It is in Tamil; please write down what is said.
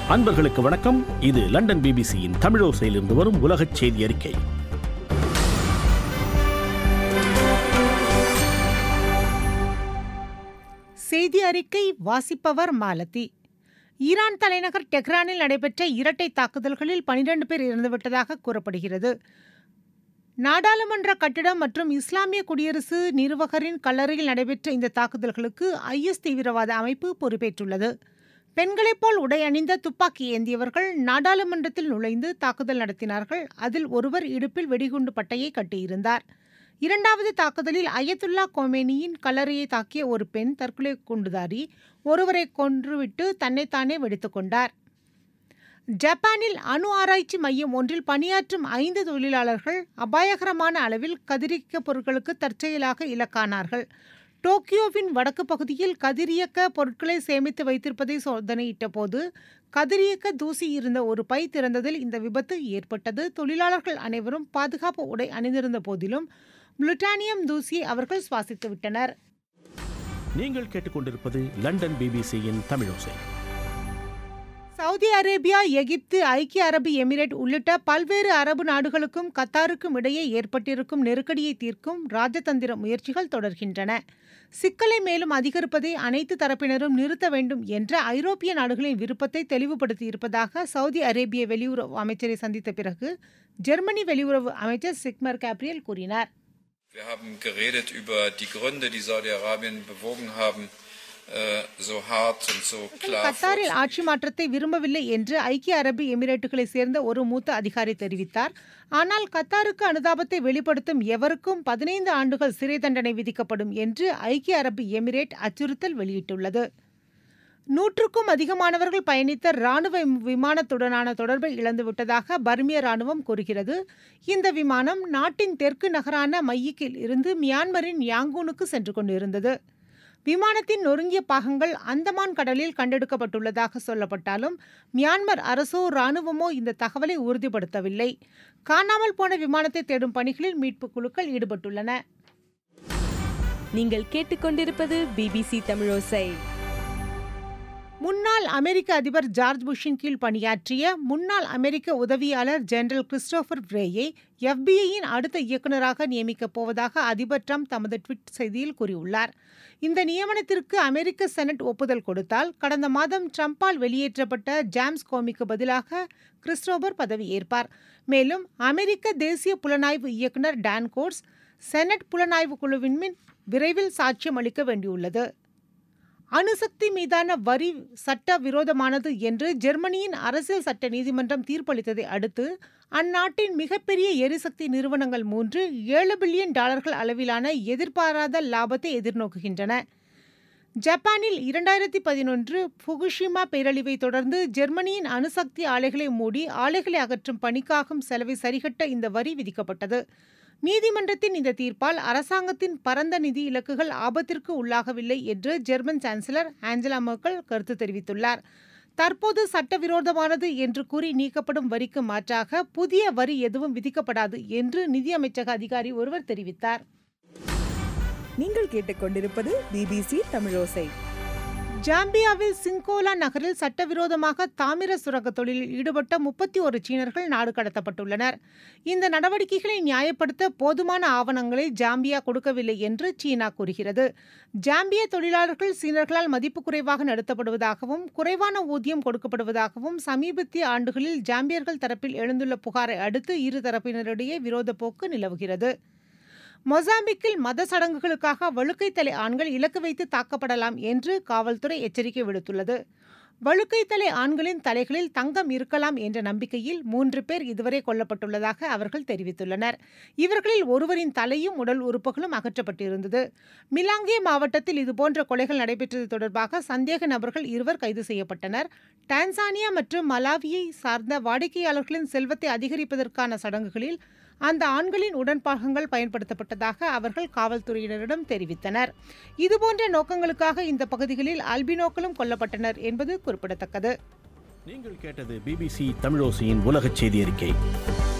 அன்பர்களுக்கு வணக்கம் இது லண்டன் பிபிசியின் தமிழோசையிலிருந்து வரும் உலகச் செய்தி அறிக்கை செய்தி அறிக்கை வாசிப்பவர் மாலதி ஈரான் தலைநகர் டெஹ்ரானில் நடைபெற்ற இரட்டை தாக்குதல்களில் 12 பேர் இறந்துவிட்டதாக கூறப்படுகிறது நாடாளுமன்ற கட்டிடம் மற்றும் இஸ்லாமிய குடியரசு நிர்வாகரின் கல்லறையில் நடைபெற்ற இந்த தாக்குதல்களுக்கு ஐஎஸ் தீவிரவாத அமைப்பு பொறுப்பேற்றுள்ளது பெண்களைப் போல் உடை அணிந்த துப்பாக்கி ஏந்தியவர்கள் நாடாளுமன்றத்தில் நுழைந்து தாக்குதல் நடத்தினார்கள் அதில் ஒருவர் இடுப்பில் வெடிகுண்டு பட்டையை கட்டியிருந்தார் இரண்டாவது தாக்குதலில் அயத்துல்லா கோமேனியின் கல்லறையை தாக்கிய ஒரு பெண் தற்கொலை குண்டுதாரி ஒருவரை கொன்றுவிட்டு தன்னைத்தானே வெடித்துக் கொண்டார் ஜப்பானில் அணு ஆராய்ச்சி மையம் ஒன்றில் பணியாற்றும் ஐந்து தொழிலாளர்கள் அபாயகரமான அளவில் கதிரியக்க பொருட்களுக்கு தற்செயலாக இலக்கானார்கள் டோக்கியோவின் வடக்கு பகுதியில் கதிரியக்க பொருட்களை சேமித்து வைத்திருப்பதை சோதனையிட்ட போது கதிரியக்க தூசி இருந்த ஒரு பை திறந்ததில் இந்த விபத்து ஏற்பட்டது தொழிலாளர்கள் அனைவரும் பாதுகாப்பு உடை அணிந்திருந்த போதிலும் புளுட்டானியம் தூசியை அவர்கள் சுவாசித்து விட்டனர் நீங்கள் கேட்டுக்கொண்டிருப்பது லண்டன் பிபிசியின் தமிழோசை சவுதி அரேபியா எகிப்து ஐக்கிய அரபு எமிரேட் உள்ளிட்ட பல்வேறு அரபு நாடுகளுக்கும் கத்தாருக்கும் இடையே ஏற்பட்டிருக்கும் நெருக்கடியை தீர்க்கும் ராஜதந்திர முயற்சிகள் தொடர்கின்றன சிக்கலை மேலும் அதிகரிப்பதை அனைத்து தரப்பினரும் நிறுத்த வேண்டும் என்ற ஐரோப்பிய நாடுகளின் விருப்பத்தை தெளிவுபடுத்தியிருப்பதாக சவுதி அரேபிய வெளியுறவு அமைச்சரை சந்தித்த பிறகு ஜெர்மனி வெளியுறவு அமைச்சர் சிக்மர் கேப்ரியல் கூறினார் Wir haben geredet über die Gründe, die Saudi-Arabien bewogen haben, äh, so hart und so klar கத்தாரில் ஆட்சி மாற்றத்தை விரும்பவில்லை என்று ஐக்கிய அரபு எமிரேட்டுகளை சேர்ந்த ஒரு மூத்த அதிகாரி தெரிவித்தார் ஆனால் கத்தாருக்கு அனுதாபத்தை வெளிப்படுத்தும் எவருக்கும் பதினைந்து ஆண்டுகள் சிறை தண்டனை விதிக்கப்படும் என்று ஐக்கிய அரபு எமிரேட் அச்சுறுத்தல் வெளியிட்டுள்ளது நூற்றுக்கும் அதிகமானவர்கள் பயணித்த ராணுவ விமானத்துடனான தொடர்பை இழந்துவிட்டதாக பர்மிய ராணுவம் கூறுகிறது இந்த விமானம் நாட்டின் தெற்கு நகரான மையிக்கில் இருந்து மியான்மரின் யாங்கூனுக்கு சென்று கொண்டிருந்தது விமானத்தின் நொறுங்கிய பாகங்கள் அந்தமான் கடலில் கண்டெடுக்கப்பட்டுள்ளதாக சொல்லப்பட்டாலும் மியான்மர் அரசோ ராணுவமோ இந்த தகவலை உறுதிப்படுத்தவில்லை காணாமல் போன விமானத்தை தேடும் பணிகளில் மீட்புக் குழுக்கள் ஈடுபட்டுள்ளன நீங்கள் கேட்டுக்கொண்டிருப்பது பிபிசி தமிழோசை முன்னாள் அமெரிக்க அதிபர் ஜார்ஜ் புஷ்ஷின் கீழ் பணியாற்றிய முன்னாள் அமெரிக்க உதவியாளர் ஜெனரல் கிறிஸ்டோபர் ஃப்ரேயை எஃபிஐயின் அடுத்த இயக்குநராக நியமிக்கப் போவதாக அதிபர் ட்ரம்ப் தமது ட்விட் செய்தியில் கூறியுள்ளார் இந்த நியமனத்திற்கு அமெரிக்க செனட் ஒப்புதல் கொடுத்தால் கடந்த மாதம் ட்ரம்ப்பால் வெளியேற்றப்பட்ட ஜேம்ஸ் கோமிக்கு பதிலாக கிறிஸ்டோபர் பதவியேற்பார் மேலும் அமெரிக்க தேசிய புலனாய்வு இயக்குநர் டான் கோட்ஸ் செனட் புலனாய்வு குழுவின் மின் விரைவில் சாட்சியம் அளிக்க வேண்டியுள்ளது அணுசக்தி மீதான வரி சட்ட விரோதமானது என்று ஜெர்மனியின் அரசியல் சட்ட நீதிமன்றம் தீர்ப்பளித்ததை அடுத்து அந்நாட்டின் மிகப்பெரிய எரிசக்தி நிறுவனங்கள் மூன்று ஏழு பில்லியன் டாலர்கள் அளவிலான எதிர்பாராத லாபத்தை எதிர்நோக்குகின்றன ஜப்பானில் இரண்டாயிரத்தி பதினொன்று புகுஷிமா பேரழிவை தொடர்ந்து ஜெர்மனியின் அணுசக்தி ஆலைகளை மூடி ஆலைகளை அகற்றும் பணிக்காகும் செலவை சரிகட்ட இந்த வரி விதிக்கப்பட்டது நீதிமன்றத்தின் இந்த தீர்ப்பால் அரசாங்கத்தின் பரந்த நிதி இலக்குகள் ஆபத்திற்கு உள்ளாகவில்லை என்று ஜெர்மன் சான்சலர் ஆஞ்சலா மெர்க்கல் கருத்து தெரிவித்துள்ளார் தற்போது சட்டவிரோதமானது என்று கூறி நீக்கப்படும் வரிக்கு மாற்றாக புதிய வரி எதுவும் விதிக்கப்படாது என்று நிதியமைச்சக அதிகாரி ஒருவர் தெரிவித்தார் நீங்கள் கேட்டுக்கொண்டிருப்பது பிபிசி தமிழோசை ஜாம்பியாவில் சிங்கோலா நகரில் சட்டவிரோதமாக தாமிர சுரங்க தொழிலில் ஈடுபட்ட முப்பத்தி ஒரு சீனர்கள் நாடு கடத்தப்பட்டுள்ளனர் இந்த நடவடிக்கைகளை நியாயப்படுத்த போதுமான ஆவணங்களை ஜாம்பியா கொடுக்கவில்லை என்று சீனா கூறுகிறது ஜாம்பிய தொழிலாளர்கள் சீனர்களால் மதிப்பு குறைவாக நடத்தப்படுவதாகவும் குறைவான ஊதியம் கொடுக்கப்படுவதாகவும் சமீபத்திய ஆண்டுகளில் ஜாம்பியர்கள் தரப்பில் எழுந்துள்ள புகாரை அடுத்து இரு தரப்பினரிடையே விரோத போக்கு நிலவுகிறது மொசாம்பிக்கில் மத சடங்குகளுக்காக வழுக்கைத்தலை ஆண்கள் இலக்கு வைத்து தாக்கப்படலாம் என்று காவல்துறை எச்சரிக்கை விடுத்துள்ளது வழுக்கைத்தலை ஆண்களின் தலைகளில் தங்கம் இருக்கலாம் என்ற நம்பிக்கையில் மூன்று பேர் இதுவரை கொல்லப்பட்டுள்ளதாக அவர்கள் தெரிவித்துள்ளனர் இவர்களில் ஒருவரின் தலையும் உடல் உறுப்புகளும் அகற்றப்பட்டிருந்தது மிலாங்கே மாவட்டத்தில் இதுபோன்ற கொலைகள் நடைபெற்றது தொடர்பாக சந்தேக நபர்கள் இருவர் கைது செய்யப்பட்டனர் டான்சானியா மற்றும் மலாவியை சார்ந்த வாடிக்கையாளர்களின் செல்வத்தை அதிகரிப்பதற்கான சடங்குகளில் அந்த ஆண்களின் உடன்பாகங்கள் பயன்படுத்தப்பட்டதாக அவர்கள் காவல்துறையினரிடம் தெரிவித்தனர் இதுபோன்ற நோக்கங்களுக்காக இந்த பகுதிகளில் அல்பினோக்களும் கொல்லப்பட்டனர் என்பது குறிப்பிடத்தக்கது நீங்கள் கேட்டது பிபிசி தமிழோசையின் உலகச் செய்தி அறிக்கை